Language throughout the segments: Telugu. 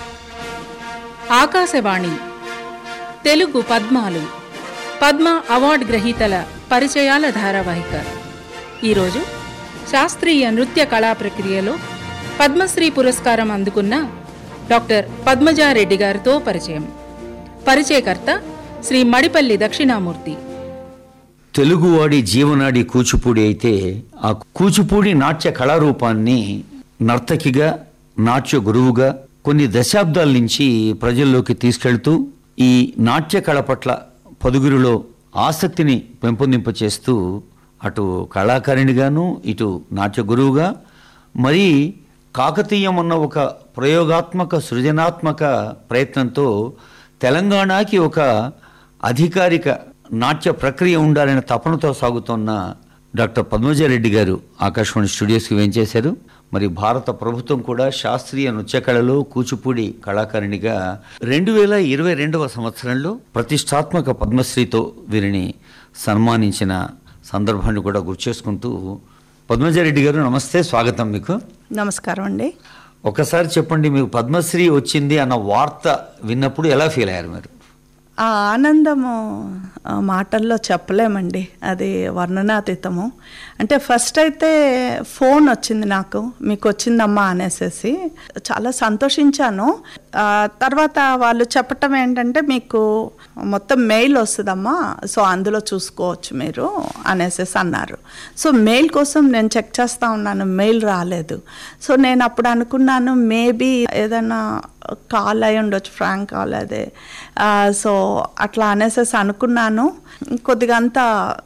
ఆకాశవాణి తెలుగు పద్మాలు పద్మ అవార్డు గ్రహీతల పరిచయాల ధారావాహిక ఈరోజు శాస్త్రీయ నృత్య కళా ప్రక్రియలో పద్మశ్రీ పురస్కారం అందుకున్న డాక్టర్ పద్మజారెడ్డి గారితో పరిచయం పరిచయకర్త శ్రీ మడిపల్లి దక్షిణామూర్తి తెలుగువాడి జీవనాడి కూచిపూడి అయితే ఆ కూచిపూడి నాట్య కళారూపాన్ని నర్తకిగా నాట్య గురువుగా కొన్ని దశాబ్దాల నుంచి ప్రజల్లోకి తీసుకెళ్తూ ఈ నాట్య కళ పట్ల పదుగురిలో ఆసక్తిని పెంపొందింపచేస్తూ అటు కళాకారిణిగాను ఇటు నాట్య గురువుగా మరి కాకతీయం అన్న ఒక ప్రయోగాత్మక సృజనాత్మక ప్రయత్నంతో తెలంగాణకి ఒక అధికారిక నాట్య ప్రక్రియ ఉండాలనే తపనతో సాగుతున్న డాక్టర్ పద్మజారెడ్డి గారు ఆకాశవాణి స్టూడియోస్కి వేంచేశారు మరి భారత ప్రభుత్వం కూడా శాస్త్రీయ నృత్య కళలో కూచిపూడి కళాకారిణిగా రెండు వేల ఇరవై రెండవ సంవత్సరంలో ప్రతిష్టాత్మక పద్మశ్రీతో వీరిని సన్మానించిన సందర్భాన్ని కూడా గుర్తు చేసుకుంటూ పద్మజారెడ్డి గారు నమస్తే స్వాగతం మీకు నమస్కారం అండి ఒకసారి చెప్పండి మీకు పద్మశ్రీ వచ్చింది అన్న వార్త విన్నప్పుడు ఎలా ఫీల్ అయ్యారు మీరు ఆ ఆనందము ఆ, మాటల్లో చెప్పలేమండి అది వర్ణనాతీతము అంటే ఫస్ట్ అయితే ఫోన్ వచ్చింది నాకు మీకు వచ్చిందమ్మా అనేసేసి చాలా సంతోషించాను ఆ, తర్వాత వాళ్ళు చెప్పటం ఏంటంటే మీకు మొత్తం మెయిల్ వస్తుందమ్మా సో అందులో చూసుకోవచ్చు మీరు అనేసేసి అన్నారు సో మెయిల్ కోసం నేను చెక్ చేస్తా ఉన్నాను మెయిల్ రాలేదు సో నేను అప్పుడు అనుకున్నాను మేబీ ఏదైనా కాల్ అయి ఉండొచ్చు ఫ్రాంక్ కాల్ అదే ఆ, సో అట్లా అనేసేసి అనుకున్నాను కొద్దిగా అంతా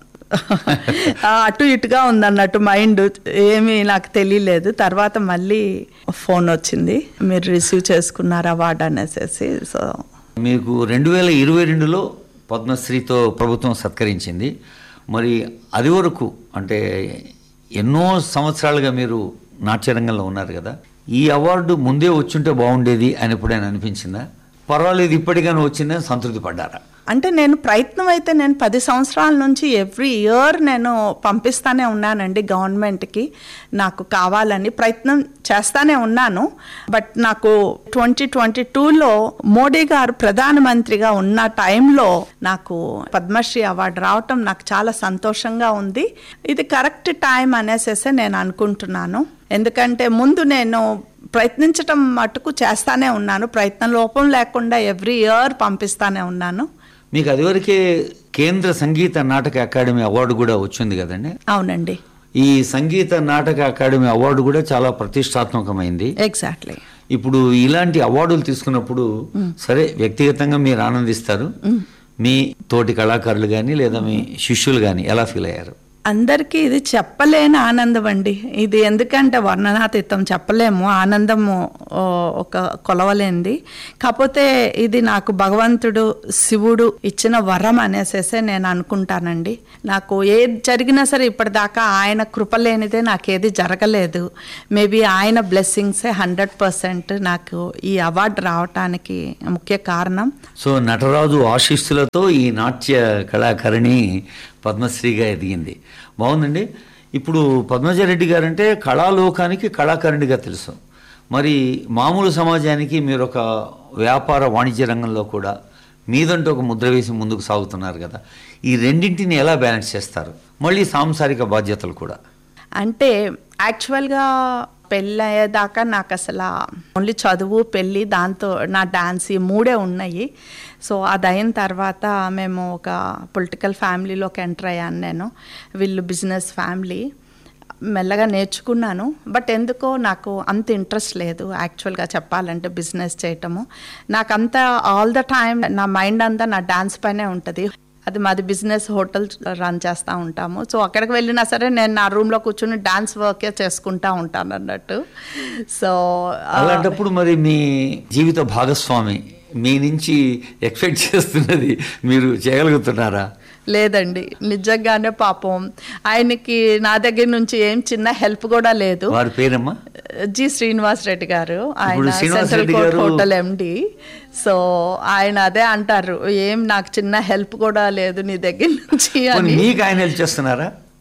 ఆ, అటు ఇటుగా ఉందన్నట్టు మైండ్ ఏమీ నాకు తెలియలేదు తర్వాత మళ్ళీ ఫోన్ వచ్చింది మీరు రిసీవ్ చేసుకున్నారు అవార్డు అనేసేసి సో మీకు రెండు వేల ఇరవై రెండులో పద్మశ్రీతో ప్రభుత్వం సత్కరించింది మరి అది వరకు అంటే ఎన్నో సంవత్సరాలుగా మీరు నాట్యరంగంలో ఉన్నారు కదా ఈ అవార్డు ముందే వచ్చుంటే బాగుండేది అని ఎప్పుడైనా అనిపించిందా పర్వాలేదు ఇప్పటికైనా వచ్చిందని సంతృప్తి పడ్డారా అంటే నేను ప్రయత్నం అయితే నేను పది సంవత్సరాల నుంచి ఎవ్రీ ఇయర్ నేను పంపిస్తానే ఉన్నానండి గవర్నమెంట్కి నాకు కావాలని ప్రయత్నం చేస్తానే ఉన్నాను బట్ నాకు ట్వంటీ ట్వంటీ టూలో మోడీ గారు ప్రధానమంత్రిగా ఉన్న టైంలో నాకు పద్మశ్రీ అవార్డు రావటం నాకు చాలా సంతోషంగా ఉంది ఇది కరెక్ట్ టైం అనేసేసి నేను అనుకుంటున్నాను ఎందుకంటే ముందు నేను ప్రయత్నించటం మటుకు చేస్తానే ఉన్నాను ప్రయత్నం లోపం లేకుండా ఎవ్రీ ఇయర్ పంపిస్తానే ఉన్నాను మీకు అదివరకే కేంద్ర సంగీత నాటక అకాడమీ అవార్డు కూడా వచ్చింది కదండి అవునండి ఈ సంగీత నాటక అకాడమీ అవార్డు కూడా చాలా ప్రతిష్టాత్మకమైంది ఎగ్జాక్ట్లీ ఇప్పుడు ఇలాంటి అవార్డులు తీసుకున్నప్పుడు సరే వ్యక్తిగతంగా మీరు ఆనందిస్తారు మీ తోటి కళాకారులు కానీ లేదా మీ శిష్యులు కానీ ఎలా ఫీల్ అయ్యారు అందరికీ ఇది చెప్పలేని ఆనందం అండి ఇది ఎందుకంటే వర్ణనాతీతం చెప్పలేము ఆనందము ఓ, ఒక కొలవలేంది కాకపోతే ఇది నాకు భగవంతుడు శివుడు ఇచ్చిన వరం అనేసేసే నేను అనుకుంటానండి నాకు ఏది జరిగినా సరే ఇప్పటిదాకా ఆయన కృప లేనిదే నాకేది జరగలేదు మేబీ ఆయన బ్లెస్సింగ్సే హండ్రెడ్ పర్సెంట్ నాకు ఈ అవార్డు రావటానికి ముఖ్య కారణం సో నటరాజు ఆశీస్సులతో ఈ నాట్య కళాకారిణి పద్మశ్రీగా ఎదిగింది బాగుందండి ఇప్పుడు పద్మజారెడ్డి గారంటే కళాలోకానికి కళాకారిణిగా తెలుసు మరి మామూలు సమాజానికి మీరు ఒక వ్యాపార వాణిజ్య రంగంలో కూడా మీదంటూ ఒక ముద్ర వేసి ముందుకు సాగుతున్నారు కదా ఈ రెండింటిని ఎలా బ్యాలెన్స్ చేస్తారు మళ్ళీ సాంసారిక బాధ్యతలు కూడా అంటే యాక్చువల్గా పెళ్ళి అయ్యేదాకా నాకు అసలు ఓన్లీ చదువు పెళ్ళి దాంతో నా డాన్స్ ఈ మూడే ఉన్నాయి సో అది అయిన తర్వాత మేము ఒక పొలిటికల్ ఫ్యామిలీలోకి ఎంటర్ అయ్యాను నేను వీళ్ళు బిజినెస్ ఫ్యామిలీ మెల్లగా నేర్చుకున్నాను బట్ ఎందుకో నాకు అంత ఇంట్రెస్ట్ లేదు యాక్చువల్గా చెప్పాలంటే బిజినెస్ చేయటము నాకంతా ఆల్ ద టైం నా మైండ్ అంతా నా డాన్స్ పైనే ఉంటుంది అది మాది బిజినెస్ హోటల్ రన్ చేస్తూ ఉంటాము సో అక్కడికి వెళ్ళినా సరే నేను నా రూమ్లో కూర్చుని డాన్స్ వర్కే చేసుకుంటా ఉంటాను అన్నట్టు సో అలాంటప్పుడు మరి మీ జీవిత భాగస్వామి మీ నుంచి ఎక్స్పెక్ట్ చేస్తున్నది మీరు చేయగలుగుతున్నారా లేదండి నిజంగానే పాపం ఆయనకి నా దగ్గర నుంచి ఏం చిన్న హెల్ప్ కూడా లేదు వారి పేరమ్మా జి శ్రీనివాస్ రెడ్డి గారు ఆయన ఇప్పుడు Srinivas central Reddy court garu- hotel MD so ఆయన అదే అంటారు ఏం నాకు చిన్న హెల్ప్ కూడా లేదు నీ దగ్గర నుంచి పోనీ అని మీకు ఆయన హెల్ప్ చేస్తున్నారా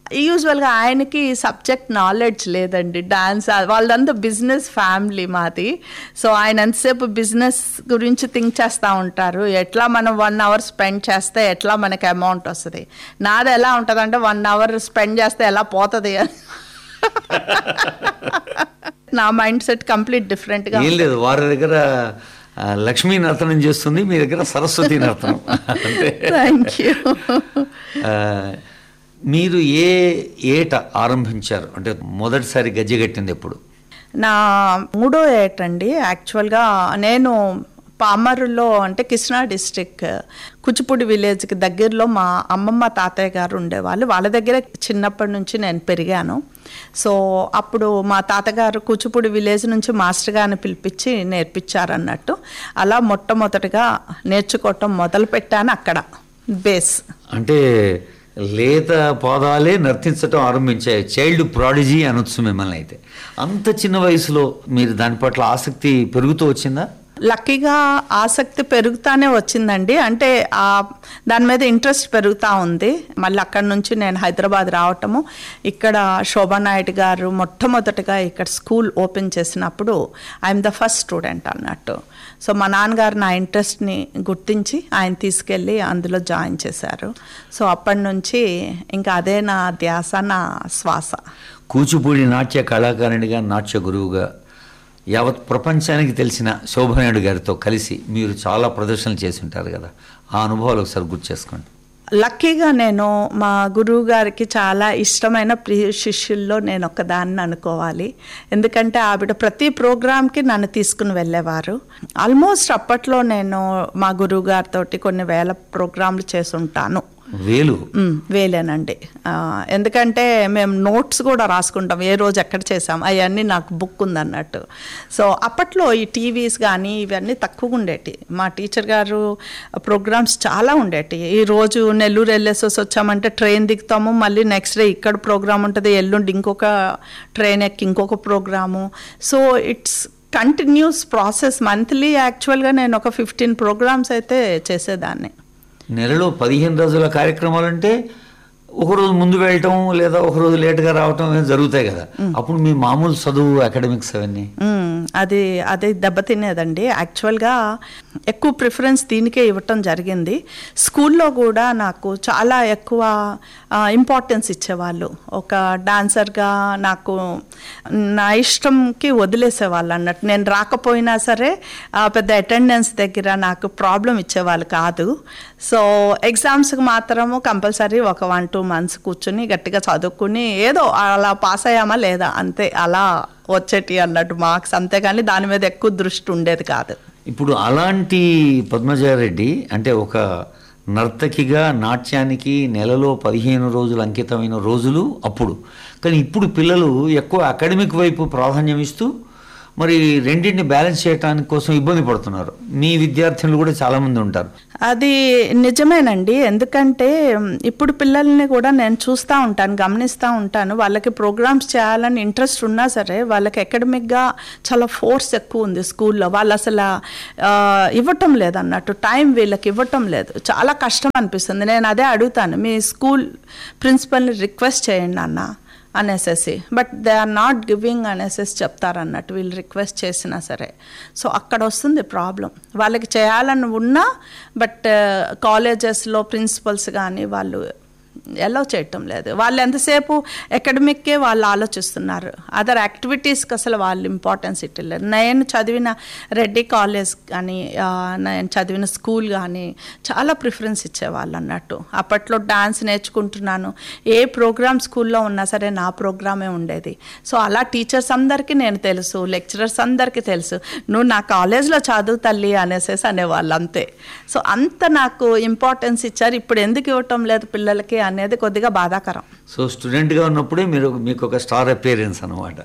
యూజువల్గా ఆయనకి సబ్జెక్ట్ నాలెడ్జ్ లేదండి డాన్స్ వాళ్ళంతా బిజినెస్ ఫ్యామిలీ మాది సో ఆయన ఎంతసేపు బిజినెస్ గురించి థింక్ చేస్తూ ఉంటారు ఎట్లా మనం వన్ అవర్ స్పెండ్ చేస్తే ఎట్లా మనకి అమౌంట్ వస్తుంది నాది ఎలా ఉంటుంది అంటే వన్ అవర్ స్పెండ్ చేస్తే ఎలా పోతుంది అని నా మైండ్ సెట్ కంప్లీట్ డిఫరెంట్గా ఏం లేదు వారి దగ్గర ఆ, లక్ష్మీ నర్తనం చేస్తుంది మీ దగ్గర సరస్వతి నర్తనం అంటే థ్యాంక్ యూ ఆ, మీరు ఏ ఏట ఆరంభించారు అంటే మొదటిసారి గజ్జె కట్టింది ఎప్పుడు నా మూడో ఏటండి యాక్చువల్గా నేను పామరులో అంటే కృష్ణా డిస్ట్రిక్ట్ కుచిపూడి విలేజ్కి దగ్గరలో మా అమ్మమ్మ తాతయ్య గారు ఉండేవాళ్ళు వాళ్ళ దగ్గర చిన్నప్పటి నుంచి నేను పెరిగాను సో అప్పుడు మా తాతగారు కూచిపూడి విలేజ్ నుంచి మాస్టర్ గారిని పిలిపించి నేర్పించారన్నట్టు అలా మొట్టమొదటిగా నేర్చుకోవటం మొదలు పెట్టాను అక్కడ బేస్ అంటే లేత పాదాలే నర్తించటం ఆరంభించాయి చైల్డ్ ప్రాడిజీ అనొచ్చు మిమ్మల్ని అయితే అంత చిన్న వయసులో మీరు దాని పట్ల ఆసక్తి పెరుగుతూ వచ్చిందా లక్కీగా ఆసక్తి పెరుగుతానే వచ్చిందండి అంటే ఆ దాని మీద ఇంట్రెస్ట్ పెరుగుతూ ఉంది మళ్ళీ అక్కడి నుంచి నేను హైదరాబాద్ రావటము ఇక్కడ శోభానాయుడు గారు మొట్టమొదటిగా ఇక్కడ స్కూల్ ఓపెన్ చేసినప్పుడు ఐఎమ్ ద ఫస్ట్ స్టూడెంట్ అన్నట్టు సో మా నాన్నగారు నా ఇంట్రెస్ట్ని గుర్తించి ఆయన తీసుకెళ్ళి అందులో జాయిన్ చేశారు సో అప్పటి నుంచి ఇంకా అదే నా ధ్యాస నా శ్వాస కూచిపూడి నాట్య కళాకారునిగా నాట్య గురువుగా యావత్ ప్రపంచానికి తెలిసిన శోభనాయుడు గారితో కలిసి మీరు చాలా ప్రదర్శనలు చేసి ఉంటారు కదా ఆ అనుభవాలు ఒకసారి గుర్తు చేసుకోండి లక్కీగా నేను మా గురువు గారికి చాలా ఇష్టమైన ప్రియ శిష్యుల్లో నేను ఒకదాన్ని అనుకోవాలి ఎందుకంటే ఆవిడ ప్రతి ప్రోగ్రామ్కి నన్ను తీసుకుని వెళ్ళేవారు ఆల్మోస్ట్ అప్పట్లో నేను మా గురువు గారితో కొన్ని వేల ప్రోగ్రాంలు చేసుంటాను వేలు మ్, వేలేనండి ఆ, ఎందుకంటే మేము నోట్స్ కూడా రాసుకుంటాం ఏ రోజు ఎక్కడ చేసాం అవన్నీ నాకు బుక్ ఉందన్నట్టు సో అప్పట్లో ఈ టీవీస్ కానీ ఇవన్నీ తక్కువగా ఉండేటి మా టీచర్ గారు ప్రోగ్రామ్స్ చాలా ఉండేటి ఈ రోజు నెల్లూరు వెళ్ళేసి వచ్చామంటే ట్రైన్ దిగుతాము మళ్ళీ నెక్స్ట్ డే ఇక్కడ ప్రోగ్రామ్ ఉంటుంది ఎల్లుండి ఇంకొక ట్రైన్ ఎక్కి ఇంకొక programme so it's continuous process monthly యాక్చువల్గా నేను ఒక ఫిఫ్టీన్ ప్రోగ్రామ్స్ అయితే చేసేదాన్ని నెలలో పదిహేను రోజుల కార్యక్రమాలు అంటే ఒకరోజు ముందు వెళ్ళటం లేదా ఒకరోజు లేట్గా రావటం ఇవన్నీ జరుగుతాయి కదా అప్పుడు మీ మామూలు చదువు అకాడమిక్స్ అవన్నీ మ్మ్. అది అది దెబ్బతినేదండి యాక్చువల్గా ఎక్కువ ప్రిఫరెన్స్ దీనికే ఇవ్వటం జరిగింది స్కూల్లో కూడా నాకు చాలా ఎక్కువ ఇంపార్టెన్స్ ఇచ్చేవాళ్ళు ఒక డాన్సర్గా నాకు నా ఇష్టంకి వదిలేసేవాళ్ళు అన్నట్టు నేను రాకపోయినా సరే ఆ, పెద్ద అటెండెన్స్ దగ్గర నాకు ప్రాబ్లం ఇచ్చేవాళ్ళు కాదు సో ఎగ్జామ్స్కి మాత్రము కంపల్సరీ ఒక వన్ టూ మంత్స్ కూర్చుని గట్టిగా చదువుకుని ఏదో అలా పాస్ అయ్యామా లేదా అంతే అలా వచ్చేటి అన్నట్టు మార్క్స్ అంతేగాని దాని మీద ఎక్కువ దృష్టి ఉండేది కాదు ఇప్పుడు అలాంటి పద్మజారెడ్డి అంటే ఒక నర్తకిగా నాట్యానికి నెలలో పదిహేను రోజులు అంకితమైన రోజులు అప్పుడు కానీ ఇప్పుడు పిల్లలు ఎక్కువ అకాడమిక్ వైపు ప్రాధాన్యం ఇస్తూ మరి రెండింటిని బ్యాలెన్స్ చేయడానికి కోసం ఇబ్బంది పడుతున్నారు మీ విద్యార్థులు కూడా చాలామంది ఉంటారు అది నిజమేనండి ఎందుకంటే మ్, ఇప్పుడు పిల్లల్ని కూడా నేను చూస్తూ ఉంటాను గమనిస్తూ ఉంటాను వాళ్ళకి ప్రోగ్రామ్స్ చేయాలని ఇంట్రెస్ట్ ఉన్నా సరే వాళ్ళకి అకాడమిక్గా చాలా ఫోర్స్ ఎక్కువ ఉంది స్కూల్లో వాళ్ళు అసలు ఆ, ఇవ్వటం లేదు అన్నట్టు టైం వీళ్ళకి ఇవ్వటం లేదు చాలా కష్టం అనిపిస్తుంది నేను అదే అడుగుతాను మీ స్కూల్ ప్రిన్సిపల్ని రిక్వెస్ట్ చేయండి అన్న అనేసేసి but they are not giving అనేసేసి చెప్తారన్నట్టు వీళ్ళు రిక్వెస్ట్ చేసినా సరే సో అక్కడ వస్తుంది ప్రాబ్లం వాళ్ళకి చేయాలని ఉన్నా బట్ కాలేజెస్లో ప్రిన్సిపల్స్ కానీ వాళ్ళు ఎలో చేయటం లేదు వాళ్ళు ఎంతసేపు అకాడమిక్కే వాళ్ళు ఆలోచిస్తున్నారు అదర్ యాక్టివిటీస్కి అసలు వాళ్ళు ఇంపార్టెన్స్ ఇట్టలేరు నేను చదివిన రెడ్డి కాలేజ్ కానీ ఆ, నేను చదివిన స్కూల్ కానీ చాలా ప్రిఫరెన్స్ ఇచ్చేవాళ్ళు అన్నట్టు అప్పట్లో డాన్స్ నేర్చుకుంటున్నాను ఏ ప్రోగ్రామ్ స్కూల్లో ఉన్నా సరే నా ప్రోగ్రామే ఉండేది సో అలా టీచర్స్ అందరికీ నేను తెలుసు లెక్చరర్స్ అందరికీ తెలుసు నువ్వు నా కాలేజ్లో చదువు తల్లి అనేసేసి అనేవాళ్ళు అంతే సో అంత నాకు ఇంపార్టెన్స్ ఇచ్చారు ఇప్పుడు ఎందుకు ఇవ్వటం లేదు పిల్లలకి అనేది కొద్దిగా బాధాకరం సో స్టూడెంట్గా ఉన్నప్పుడే మీరు మీకు ఒక స్టార్ అపీరెన్స్ అనమాట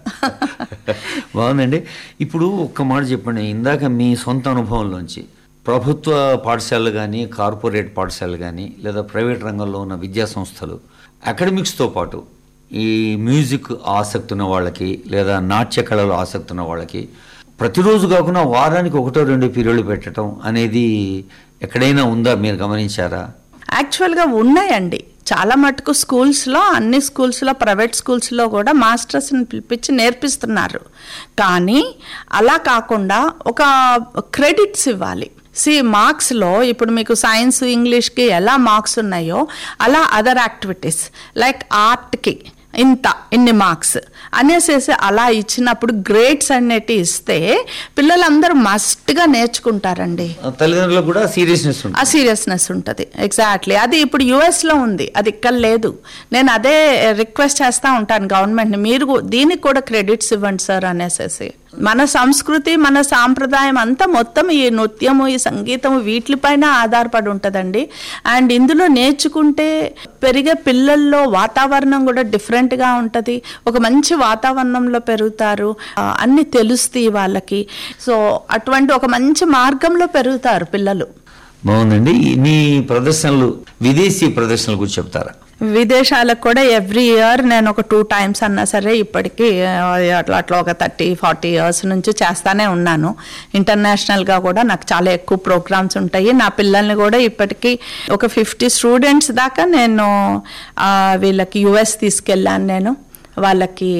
బాగుందండి ఇప్పుడు ఒక్క మాట చెప్పండి ఇందాక మీ సొంత అనుభవంలోంచి ప్రభుత్వ పాఠశాలలు కానీ కార్పొరేట్ పాఠశాలలు కానీ లేదా ప్రైవేట్ రంగంలో ఉన్న విద్యా సంస్థలు అకాడమిక్స్తో పాటు ఈ మ్యూజిక్ ఆసక్తి ఉన్న వాళ్ళకి లేదా నాట్య కళలో ఆసక్తి ఉన్న వాళ్ళకి ప్రతిరోజు కాకుండా వారానికి ఒకటో రెండు పీరియడ్లు పెట్టడం అనేది ఎక్కడైనా ఉందా మీరు గమనించారా యాక్చువల్గా ఉన్నాయండి చాలా మటుకు స్కూల్స్లో అన్ని స్కూల్స్లో ప్రైవేట్ స్కూల్స్లో కూడా మాస్టర్స్ని పిలిపించి నేర్పిస్తున్నారు కానీ అలా కాకుండా ఒక క్రెడిట్స్ ఇవ్వాలి సి మార్క్స్లో ఇప్పుడు మీకు సైన్స్ ఇంగ్లీష్కి ఎలా మార్క్స్ ఉన్నాయో అలా అదర్ యాక్టివిటీస్ లైక్ ఆర్ట్కి ఇంత ఇన్ని మార్క్స్ అనేసేసి అలా ఇచ్చినప్పుడు గ్రేడ్స్ అనేటి ఇస్తే పిల్లలందరూ మస్ట్గా నేర్చుకుంటారండి తల్లిదండ్రులకు కూడా సీరియస్నెస్ ఉంటుంది ఆ సీరియస్నెస్ ఉంటుంది ఎగ్జాక్ట్లీ అది ఇప్పుడు యుఎస్లో ఉంది అది ఇక్కడ లేదు నేను అదే రిక్వెస్ట్ చేస్తూ ఉంటాను గవర్నమెంట్ని మీరు కూ- దీనికి కూడా క్రెడిట్స్ ఇవ్వండి సార్ అనేసేసి మన సంస్కృతి మన సాంప్రదాయం అంతా మొత్తం ఈ నృత్యము ఈ సంగీతము వీటిపైన ఆధారపడి ఉంటుందండి అండ్ ఇందులో నేర్చుకుంటే పెరిగే పిల్లల్లో వాతావరణం కూడా డిఫరెంట్గా ఉంటుంది ఒక మంచి వాతావరణంలో పెరుగుతారు ఆ, అన్ని తెలుస్తాయి వాళ్ళకి సో అటువంటి ఒక మంచి మార్గంలో పెరుగుతారు పిల్లలు బాగుందండి ఈ- మీ ప్రదర్శనలు విదేశీ ప్రదర్శనల గురించి చెప్తారా విదేశాలకు కూడా ఎవ్రీ ఇయర్ నేను ఒక టూ టైమ్స్ అన్నా సరే ఇప్పటికీ ఆ, అట్లా అట్లా ఒక థర్టీ ఫార్టీ ఇయర్స్ నుంచి చేస్తానే ఉన్నాను ఇంటర్నేషనల్గా కూడా నాకు చాలా ఎక్కువ ప్రోగ్రామ్స్ ఉంటాయి నా పిల్లల్ని కూడా ఇప్పటికీ ఒక ఫిఫ్టీ స్టూడెంట్స్ దాకా నేను ఆ, వీళ్ళకి యుఎస్ తీసుకెళ్ళాను నేను వాళ్ళకి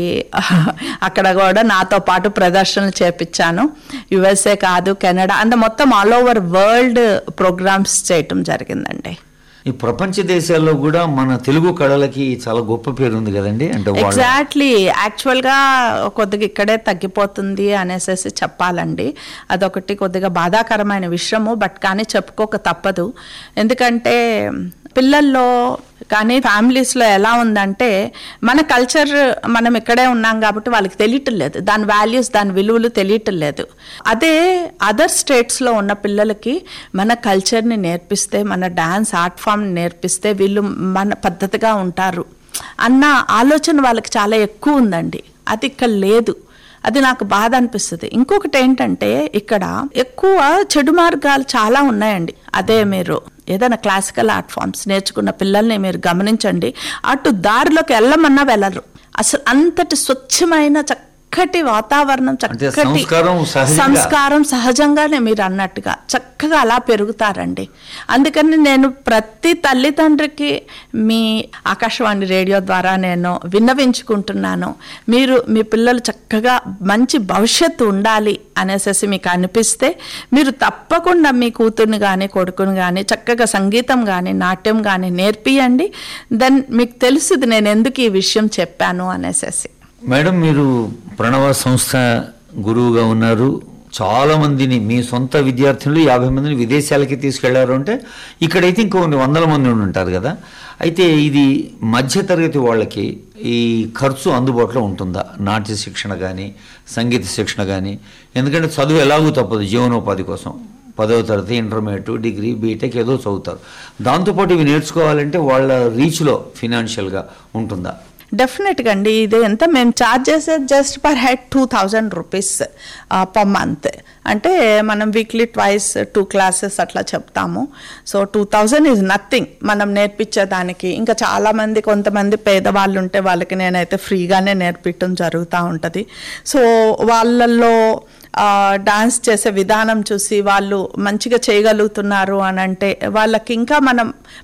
అక్కడ కూడా నాతో పాటు ప్రదర్శనలు చేపించాను యుఎస్ఏ కాదు కెనడా అంత మొత్తం ఆల్ ఓవర్ వరల్డ్ ప్రోగ్రామ్స్ చేయటం జరిగిందండి ఈ ప్రపంచ దేశాల్లో కూడా మన తెలుగు కళలకి చాలా గొప్ప పేరు ఉంది కదండి అంటే వాళ్ళ ఎగ్జాక్ట్లీ యాక్చువల్గా కొద్దిగా ఇక్కడే తగ్గిపోతుంది అనేసి చెప్పాలండి అదొకటి కొద్దిగా బాధాకరమైన విషయము బట్ కానీ చెప్పుకోక తప్పదు ఎందుకంటే పిల్లల్లో కానీ ఫ్యామిలీస్లో ఎలా ఉందంటే మన కల్చర్ మనం ఇక్కడే ఉన్నాం కాబట్టి వాళ్ళకి తెలియటం లేదు దాని వాల్యూస్ దాని విలువలు తెలియటం లేదు అదే అదర్ స్టేట్స్లో ఉన్న పిల్లలకి మన కల్చర్ని నేర్పిస్తే మన డాన్స్ ఆర్ట్ ఫామ్ నేర్పిస్తే వీళ్ళు మన పద్ధతిగా ఉంటారు అన్న ఆలోచన వాళ్ళకి చాలా ఎక్కువ ఉందండి అది ఇక్కడ లేదు అది నాకు బాధ అనిపిస్తుంది ఇంకొకటి ఏంటంటే ఇక్కడ ఎక్కువ చెడు మార్గాలు చాలా ఉన్నాయండి అదే మీరు ఏదైనా క్లాసికల్ ఆర్ట్ ఫామ్స్ నేర్చుకున్న పిల్లల్ని మీరు గమనించండి అటు దారిలోకి వెళ్ళమన్నా వెళ్ళరు అసలు అంతటి స్వచ్ఛమైన చక్కటి వాతావరణం అంటే చక్కటి సంస్కారం సహజంగా- సంస్కారం సహజంగానే మీరు అన్నట్టుగా చక్కగా అలా పెరుగుతారండి అందుకని నేను ప్రతి తల్లిదండ్రికి మీ ఆకాశవాణి రేడియో ద్వారా నేను విన్నవించుకుంటున్నాను మీరు మీ పిల్లలు చక్కగా మంచి భవిష్యత్తు ఉండాలి అనేసి మీకు అనిపిస్తే మీరు తప్పకుండా మీ కూతుర్ని కానీ కొడుకుని కానీ చక్కగా సంగీతం కానీ నాట్యం కానీ నేర్పియండి దెన్ మీకు తెలుసుది నేను ఎందుకు ఈ విషయం చెప్పాను అనేసి మేడం మీరు ప్రణవ సంస్థ గురువుగా ఉన్నారు చాలా మందిని మీ సొంత విద్యార్థులు యాభై మందిని విదేశాలకి తీసుకెళ్లారు అంటే ఇక్కడైతే ఇంకొన్ని వందల మంది ఉండి ఉంటారు కదా అయితే ఇది మధ్యతరగతి వాళ్ళకి ఈ ఖర్చు అందుబాటులో ఉంటుందా నాట్య శిక్షణ కానీ సంగీత శిక్షణ కానీ ఎందుకంటే చదువు ఎలాగూ తప్పదు జీవనోపాధి కోసం పదవ తరగతి ఇంటర్మీడియట్ డిగ్రీ బీటెక్ ఏదో చదువుతారు దాంతోపాటు ఇవి నేర్చుకోవాలంటే వాళ్ళ రీచ్లో ఫినాన్షియల్గా ఉంటుందా డెఫినెట్గా అండి ఇది ఎంత మేము ఛార్జ్ చేసేది just per head two thousand rupees per month అంటే మనం వీక్లీ ట్వైస్ టూ క్లాసెస్ అట్లా చెప్తాము so two thousand is nothing మనం నేర్పించేదానికి ఇంకా చాలామంది కొంతమంది పేదవాళ్ళు ఉంటే వాళ్ళకి నేనైతే ఫ్రీగానే నేర్పించడం జరుగుతూ ఉంటుంది సో వాళ్ళల్లో డాన్స్ చేసే విధానం చూసి వాళ్ళు మంచిగా చేయగలుగుతున్నారు అని అంటే వాళ్ళకి ఇంకా మనం